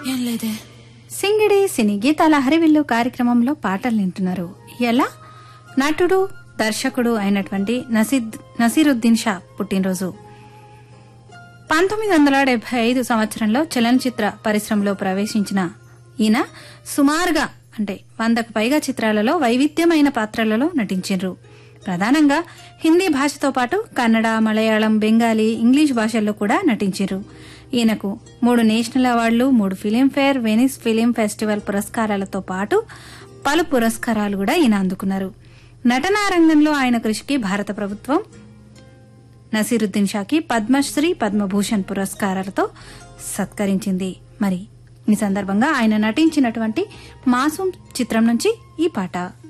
ఏం లేదే సింగిడి సినీ గీతాల హరివిల్లు కార్యక్రమంలో పాటలు వింటున్నారు ఎలా నటుడు దర్శకుడు అయినటువంటి నసీద్ నసీరుద్దీన్ షా పుట్టినరోజు పంతొమ్మిది వందల డెబ్బై ఐదు సంవత్సరంలో చలనచిత్ర పరిశ్రమలో ప్రవేశించిన ఈయన సుమారుగా అంటే వందకు పైగా చిత్రాలలో వైవిధ్యమైన పాత్రలలో నటించారు ప్రధానంగా హిందీ భాషతో పాటు కన్నడ మలయాళం బెంగాలీ ఇంగ్లీష్ భాషల్లో కూడా నటించారు ఈయనకు మూడు నేషనల్ అవార్డులు మూడు ఫిలింఫేర్ వెనిస్ ఫిలిం ఫెస్టివల్ పురస్కారాలతో పాటు పలు పురస్కారాలు కూడా ఈయన అందుకున్నారు నటనా రంగంలో ఆయన కృషికి భారత ప్రభుత్వం నసీరుద్దీన్ షాకి పద్మశ్రీ పద్మభూషణ్ పురస్కారాలతో సత్కరించింది మరి ఈ సందర్భంగా ఆయన నటించినటువంటి మాసూం చిత్రం నుంచి ఈ పాట